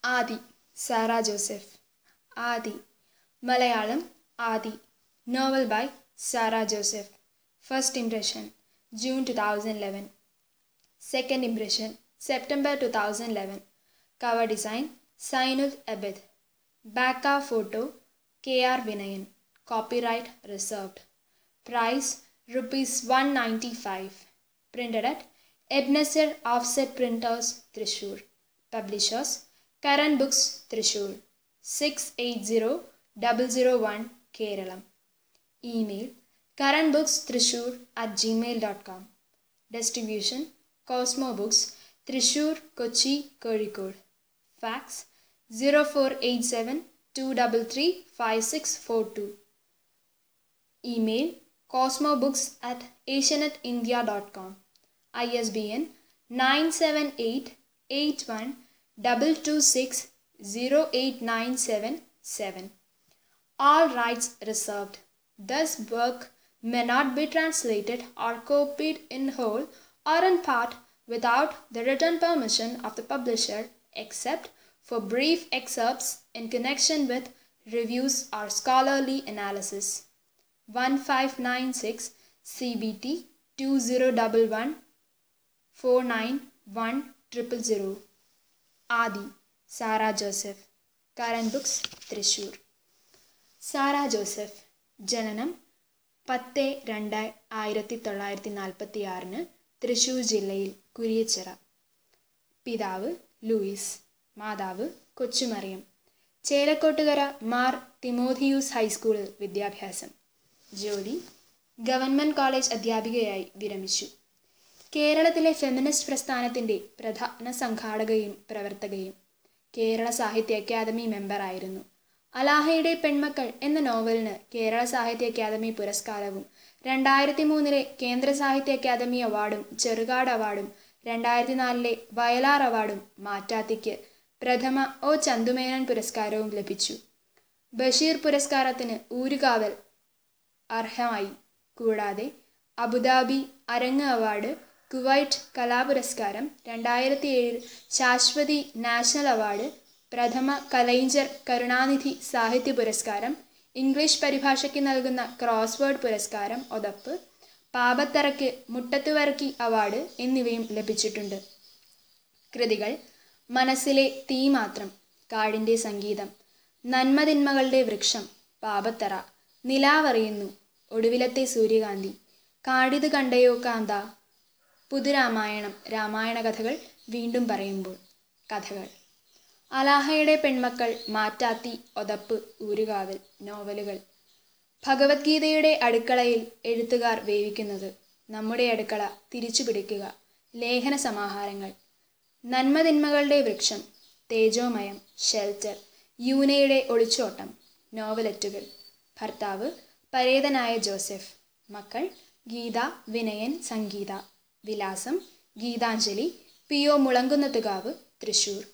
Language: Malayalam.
Adi Sarah Joseph Aathi Malayalam Aathi novel by Sarah Joseph first impression June two thousand eleven second impression September two thousand eleven cover design Zainul Abid back photo K R Vinayan copyright reserved price rupees one ninety five printed at Ebenezer offset printers Thrissur publishers Current Books Thrissur six eight zero double zero one Keralam email Current Books Thrissur at Gmail dot com distribution Cosmo Books Thrissur Kochi Kozhikode fax zero four eight seven two double three five six four two email Cosmo Books at Asianet India dot com I S B N nine seven eight eight one double two six zero eight nine seven seven All rights reserved. This work may not be translated or copied in whole or in part without the written permission of the publisher except for brief excerpts in connection with reviews or scholarly analysis. 1596 CBT 2011 491 Aathi Sarah Joseph Current Books Thrissur Sarah Joseph ജനനം പത്ത് രണ്ട് ആയിരത്തി തൊള്ളായിരത്തി നാൽപ്പത്തി ആറിന് തൃശൂർ ജില്ലയിൽ കുരിയച്ചിറ പിതാവ് ലൂയിസ് മാതാവ് കൊച്ചുമറിയം ചേലക്കോട്ടുകര മാർ തിമോഥിയൂസ് ഹൈസ്കൂളിൽ വിദ്യാഭ്യാസം ജോലി ഗവൺമെൻറ് കോളേജ് അധ്യാപികയായി വിരമിച്ചു കേരളത്തിലെ ഫെമിനിസ്റ്റ് പ്രസ്ഥാനത്തിൻ്റെ പ്രധാന സംഘാടകയും പ്രവർത്തകയും കേരള സാഹിത്യ അക്കാദമി മെമ്പറായിരുന്നു അലാഹയുടെ പെൺമക്കൾ എന്ന നോവലിന് കേരള സാഹിത്യ അക്കാദമി പുരസ്കാരവും രണ്ടായിരത്തി മൂന്നിലെ കേന്ദ്ര സാഹിത്യ അക്കാദമി അവാർഡും ചെറുകാട് അവാർഡും രണ്ടായിരത്തി നാലിലെ വയലാർ അവാർഡും മാറ്റാത്തിക്ക് പ്രഥമ ഒ ചന്തുമേനൻ പുരസ്കാരവും ലഭിച്ചു ബഷീർ പുരസ്കാരത്തിന് ഊരുകാവൽ അർഹമായി കൂടാതെ അബുദാബി അരങ്ങ് അവാർഡ് കുവൈറ്റ് കലാപുരസ്കാരം രണ്ടായിരത്തി ഏഴിൽ ശാശ്വതി നാഷണൽ അവാർഡ് പ്രഥമ കലൈഞ്ചർ കരുണാനിധി സാഹിത്യ പുരസ്കാരം ഇംഗ്ലീഷ് പരിഭാഷയ്ക്ക് നൽകുന്ന ക്രോസ്വേഡ് പുരസ്കാരം ഒതപ്പ് പാപത്തറയ്ക്ക് മുട്ടത്തുവർക്കി അവാർഡ് എന്നിവയും ലഭിച്ചിട്ടുണ്ട് കൃതികൾ മനസ്സിലെ തീ മാത്രം കാടിൻ്റെ സംഗീതം നന്മതിന്മകളുടെ വൃക്ഷം പാപത്തറ നിലാവറിയുന്നു ഒടുവിലത്തെ സൂര്യകാന്തി കാടിത് കണ്ടയോ കാന്ത പുതുരാമായണം രാമായണ കഥകൾ വീണ്ടും പറയുമ്പോൾ കഥകൾ അലാഹയുടെ പെൺമക്കൾ മാറ്റാത്തി ഒതപ്പ് ഊരുകാവൽ നോവലുകൾ ഭഗവത്ഗീതയുടെ അടുക്കളയിൽ എഴുത്തുകാർ വേവിക്കുന്നത് നമ്മുടെ അടുക്കള തിരിച്ചു പിടിക്കുക ലേഖന സമാഹാരങ്ങൾ നന്മതിന്മകളുടെ വൃക്ഷം തേജോമയം ഷെൽറ്റർ യൂനയുടെ ഒളിച്ചോട്ടം നോവലറ്റുകൾ ഭർത്താവ് പരേതനായ ജോസഫ് മക്കൾ ഗീത വിനയൻ സംഗീത വിലാസം ഗീതാഞ്ജലി പി ഒ മുളങ്കുന്നത്തുകാവ് തൃശൂർ